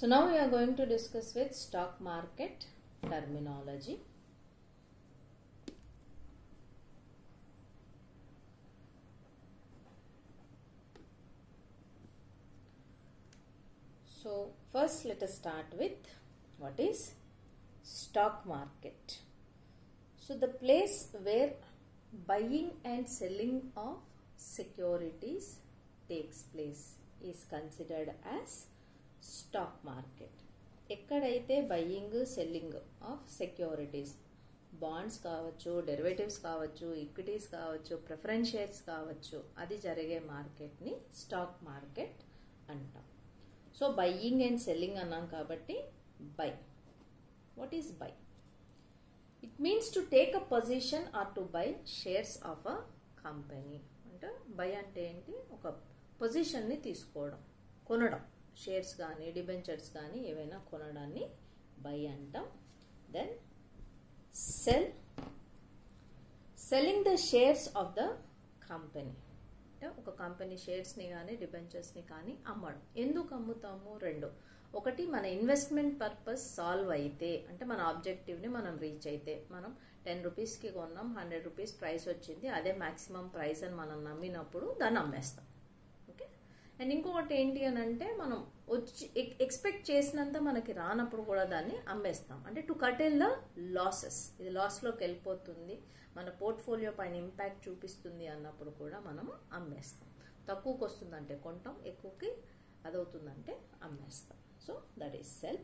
So now we are going to discuss with stock market terminology. So first let us start with what is stock market. So the place where buying and selling of securities takes place is considered as stock market ఎక్కడైతే buying selling of securities bonds కావచ్చు derivatives కావచ్చు equities కావచ్చు preference shares కావచ్చు అది జరిగే మార్కెట్ని stock market అంటాం so buying and selling అన్నాం కాబట్టి buy what is buy it means to take a position or to buy shares of a company అంటే బై అంటే ఏంటి ఒక పొజిషన్ని తీసుకోవడం కొనడం షేర్స్ కానీ డిబెంచర్స్ కానీ ఏవైనా కొనడాన్ని బై అంటాం then sell selling the shares of the company అంటే ఒక కంపెనీ షేర్స్ని కానీ డిబెంచర్స్ని కానీ అమ్మడం ఎందుకు అమ్ముతాము రెండు ఒకటి మన ఇన్వెస్ట్మెంట్ పర్పస్ సాల్వ్ అయితే అంటే మన ఆబ్జెక్టివ్ని మనం రీచ్ అయితే మనం టెన్ రూపీస్కి కొన్నాం హండ్రెడ్ రూపీస్ ప్రైస్ వచ్చింది అదే మ్యాక్సిమం ప్రైస్ అని మనం నమ్మినప్పుడు దాన్ని అమ్మేస్తాం ఓకే అండ్ ఇంకొకటి ఏంటి అని అంటే మనం వచ్చి ఎక్స్పెక్ట్ చేసినంత మనకి రానప్పుడు కూడా దాన్ని అమ్మేస్తాం అంటే టు కటెల్ ద లాసెస్ ఇది లాస్లోకి వెళ్ళిపోతుంది మన పోర్ట్ఫోలియో పైన ఇంపాక్ట్ చూపిస్తుంది అన్నప్పుడు కూడా మనము అమ్మేస్తాం తక్కువకి వస్తుందంటే కొంటాం ఎక్కువకి అదవుతుందంటే అమ్మేస్తాం సో దట్ ఈస్ సెల్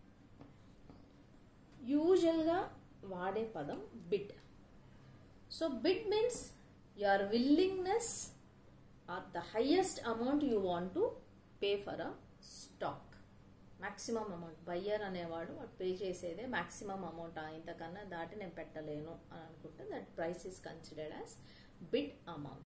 యూజువల్గా వాడే పదం bid so bid means your willingness or the highest amount you want to pay for a stock maximum amount buyer అనేవాడు వాడు పే చేసేదే మ్యాక్సిమం అమౌంట్ ఇంతకన్నా దాటి నేను పెట్టలేను అని అనుకుంటే that price is considered as bid amount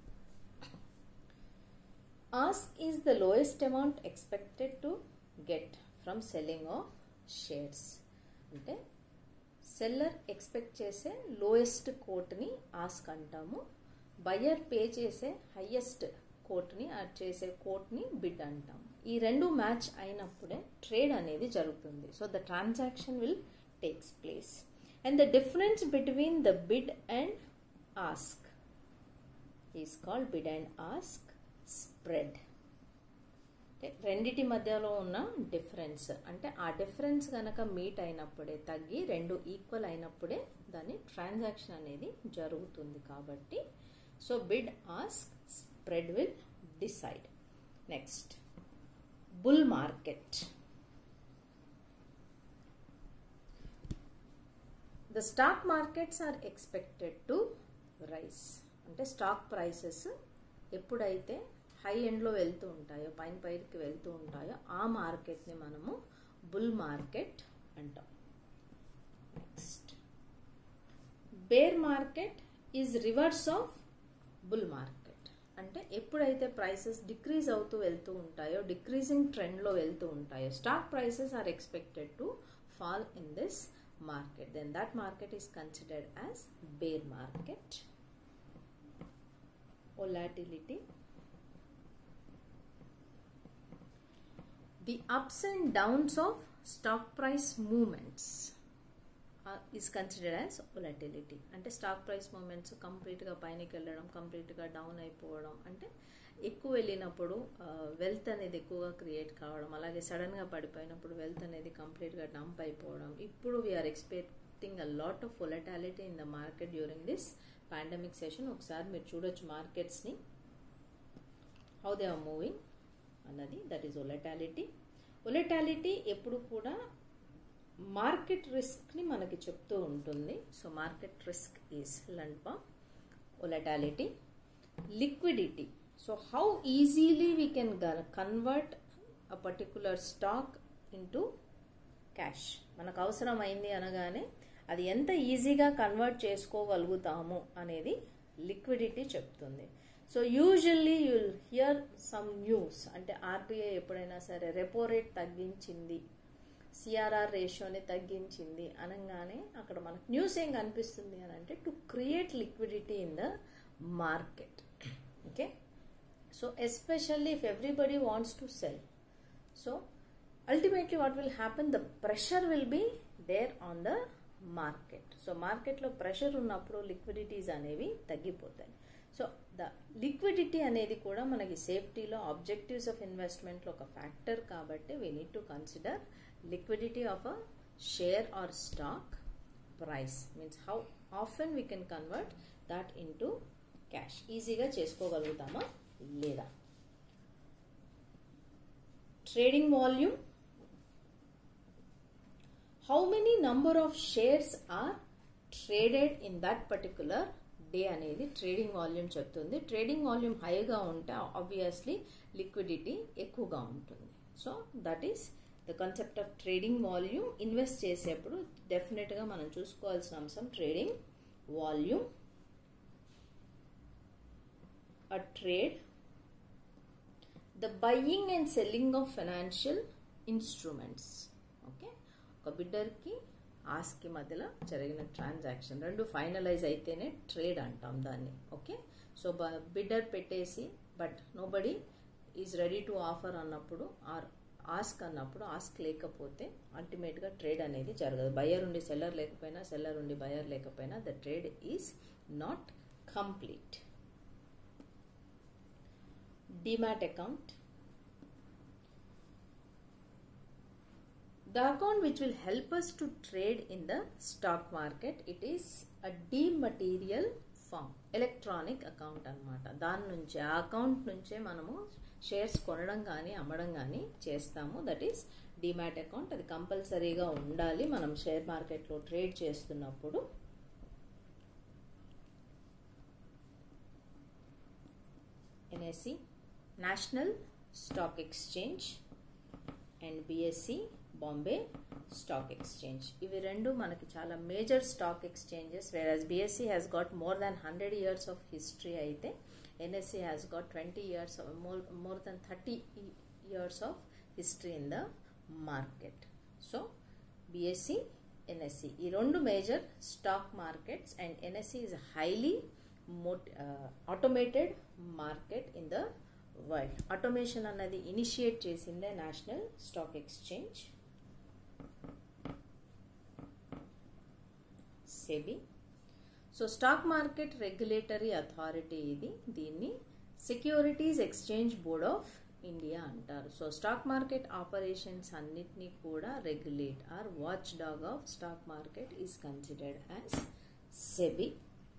ask is the lowest amount expected to get from selling of shares అంటే సెల్లర్ ఎక్స్పెక్ట్ చేసే లోయెస్ట్ కోట్ని ఆస్క్ అంటాము బయ్యర్ పే చేసే హయ్యెస్ట్ కోట్ని చేసే కోట్ని బిడ్ అంటాం ఈ రెండు మ్యాచ్ అయినప్పుడే ట్రేడ్ అనేది జరుగుతుంది so the transaction will takes place and the difference between the bid and ask is called bid and ask spread రెండిటి మధ్యలో ఉన్న డిఫరెన్స్ అంటే ఆ డిఫరెన్స్ కనుక మీట్ అయినప్పుడే తగ్గి రెండు ఈక్వల్ అయినప్పుడే దాని ట్రాన్సాక్షన్ అనేది జరుగుతుంది కాబట్టి so bid ask spread will decide next bull market the stock markets are expected to rise అంటే స్టాక్ ప్రైసెస్ ఎప్పుడైతే హై ఎండ్లో వెళ్తూ ఉంటాయో పైన పైకి వెళ్తూ ఉంటాయో ఆ మార్కెట్ని మనము బుల్ మార్కెట్ అంటాం next bear market is reverse of bull market అంటే ఎప్పుడైతే ప్రైసెస్ డిక్రీజ్ అవుతూ వెళ్తూ ఉంటాయో డిక్రీజింగ్ ట్రెండ్లో వెళ్తూ ఉంటాయో stock prices are expected to fall in this market then that market is considered as bear market volatility the ups and downs of stock price movements is considered as volatility అంటే stock price movements కంప్లీట్గా పైనకి వెళ్ళడం కంప్లీట్గా down అయిపోవడం అంటే ఎక్కువ వెళ్ళినప్పుడు wealth అనేది ఎక్కువగా క్రియేట్ కావడం అలాగే సడన్గా పడిపోయినప్పుడు వెల్త్ అనేది కంప్లీట్గా డంప్ అయిపోవడం ఇప్పుడు we're expecting a lot of volatility in the market during this pandemic session ఒకసారి మీరు చూడొచ్చు మార్కెట్స్ని హౌ దే ఆర్ మూవింగ్ అన్నది దట్ ఈస్ ఒలటాలిటీ ఒలటాలిటీ ఎప్పుడు కూడా మార్కెట్ రిస్క్ని మనకి చెప్తూ ఉంటుంది సో మార్కెట్ రిస్క్ ఈజ్ లంపా volatility liquidity so how easily we can convert a particular stock into cash మనకు అవసరమైంది అనగానే అది ఎంత ఈజీగా కన్వర్ట్ చేసుకోగలుగుతాము అనేది లిక్విడిటీ చెప్తుంది so usually you'll hear some news అంటే ఆర్బీఐ ఎప్పుడైనా సరే రెపో రేట్ తగ్గించింది సిఆర్ఆర్ రేషియోని తగ్గించింది అనగానే అక్కడ మనకు న్యూస్ ఏం కనిపిస్తుంది అని అంటే to create liquidity in the market okay so especially if everybody wants to sell so ultimately what will happen the pressure will be there on the market so మార్కెట్లో ప్రెషర్ ఉన్నప్పుడు లిక్విడిటీస్ అనేవి తగ్గిపోతాయి so the liquidity అనేది కూడా మనకి సేఫ్టీలో objectives of ఇన్వెస్ట్మెంట్లో ఒక factor కాబట్టి we need to consider liquidity of a share or stock price means how often we can convert that into cash ఈజీగా చేసుకోగలుగుతామా లేదా trading volume how many number of shares are traded in that particular day అనేది trading volume చెప్తుంది trading volume హైగా ఉంటే obviously liquidity ఎక్కువగా ఉంటుంది so that is the concept of trading volume invest చేసేప్పుడు డెఫినెట్గా మనం చూసుకోవాల్సిన అంశం trading volume a trade the buying and selling of financial instruments okay ఒక బిడ్డర్కి ఆస్కి మధ్యలో జరిగిన ట్రాన్సాక్షన్ రెండు ఫైనలైజ్ అయితేనే ట్రేడ్ అంటాం దాన్ని ఓకే సో బిడ్డర్ పెట్టేసి but nobody is ready to offer అన్నప్పుడు ఆర్ ఆస్క్ అన్నప్పుడు ఆస్క్ లేకపోతే అల్టిమేట్గా ట్రేడ్ అనేది జరగదు బయర్ ఉండి సెల్లర్ లేకపోయినా సెల్లర్ ఉండి బయర్ లేకపోయినా the trade is not complete demat account the account which will help us to trade in the stock market it is a dematerial form electronic account అనమాట దాని నుంచి ఆ అకౌంట్ నుంచే మనము షేర్స్ కొనడం కానీ అమ్మడం కానీ చేస్తాము దట్ ఈస్ డిమాట్ అకౌంట్ అది కంపల్సరీగా ఉండాలి మనం షేర్ మార్కెట్లో ట్రేడ్ చేస్తున్నప్పుడు NSC national stock exchange and BSc Bombay stock exchange ఇవి రెండు మనకి చాలా major stock exchanges వేరస్ BSc has got more than hundred years of history అయితే NSC has got twenty years more more than thirty years of history in the market so BSc NSC ఈ రెండు major stock markets and NSC is highly automated market in the world automation అన్నది initiate చేసిందే national stock exchange SEBI so stock market regulatory authority ఇది దీన్ని securities exchange board of India అంటారు so stock market operations అన్నిటినీ కూడా regulate or watchdog of stock market is considered as SEBI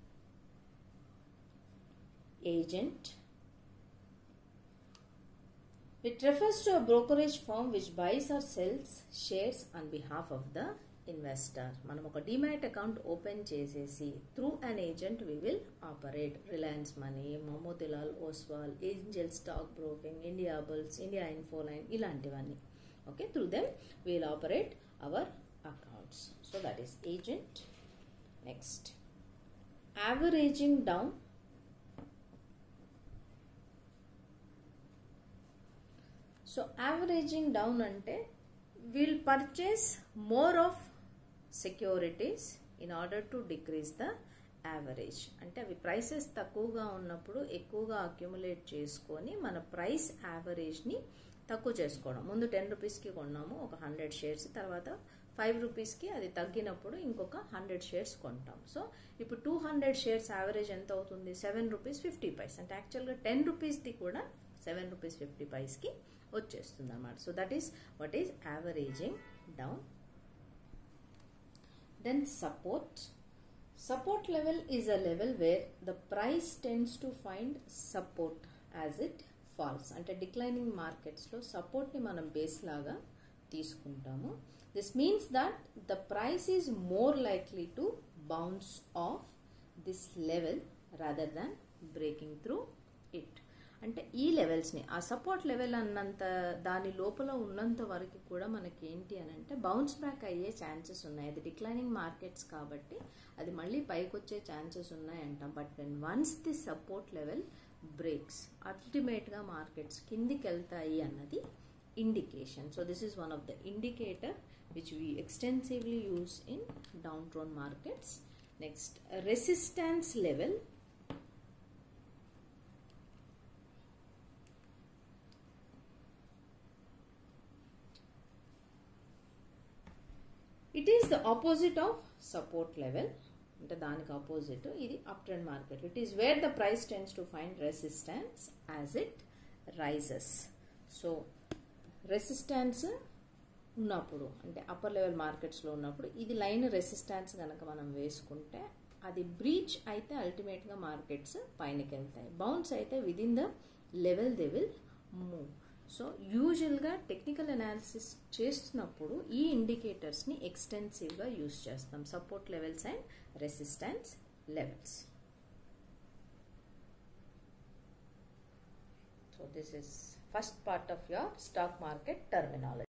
agent. It refers to a brokerage firm which buys or sells shares on behalf of the investor మనం ఒక demat account open చేసేసి through an agent we will operate Reliance Money Motilal Oswal Angel stock broking Indiabulls India Infoline ఇలాంటివన్నీ okay through them will operate our accounts so that is agent next averaging down so averaging down అంటే will purchase more of securities in order to decrease the average అంటే అవి prices తక్కువగా ఉన్నప్పుడు ఎక్కువగా accumulate చేసుకొని మన price యావరేజ్ని తక్కువ చేసుకోవడం ముందు టెన్ రూపీస్కి కొన్నాము ఒక హండ్రెడ్ షేర్స్ తర్వాత ఫైవ్ రూపీస్కి అది తగ్గినప్పుడు ఇంకొక హండ్రెడ్ షేర్స్ కొంటాం సో ఇప్పుడు టూ హండ్రెడ్ షేర్స్ యావరేజ్ ఎంత అవుతుంది సెవెన్ రూపీస్ ఫిఫ్టీ పైస్ అంటే యాక్చువల్గా టెన్ రూపీస్ది కూడా సెవెన్ రూపీస్ ఫిఫ్టీ పైస్కి వచ్చేస్తుంది అనమాట so that is what is averaging down then support support level is a level where the price tends to find support as it falls అంటే declining మార్కెట్స్లో సపోర్ట్ని మనం బేస్ లాగా తీసుకుంటాము this means that the price is more likely to bounce off this level rather than breaking through it అంటే ఈ లెవెల్స్ని ఆ సపోర్ట్ లెవెల్ అన్నంత దాని లోపల ఉన్నంత వరకు కూడా మనకి ఏంటి అని అంటే బౌన్స్ బ్యాక్ అయ్యే ఛాన్సెస్ ఉన్నాయి అది డిక్లైనింగ్ మార్కెట్స్ కాబట్టి అది మళ్ళీ పైకి వచ్చే ఛాన్సెస్ ఉన్నాయి అంటాం but when once the support level breaks అల్టిమేట్గా మార్కెట్స్ కిందికి వెళ్తాయి అన్నది indication so this is one of the indicator which we extensively use in down trend markets next resistance level it is the opposite of support level అంటే దానికి opposite ఇది up trend market it is where the price tends to find resistance as it rises so resistance ఉన్నప్పుడు అంటే upper level మార్కెట్స్లో ఉన్నప్పుడు ఇది line resistance కనుక మనం వేసుకుంటే అది బ్రీచ్ అయితే అల్టిమేట్గా మార్కెట్స్ పైనకి వెళ్తాయి బౌన్స్ అయితే within the level they will move so యూజువల్గా టెక్నికల్ అనాలిసిస్ చేస్తున్నప్పుడు ఈ ఇండికేటర్స్ని ఎక్స్టెన్సివ్గా యూస్ చేస్తాం support levels and resistance levels so this is first part of your stock market terminology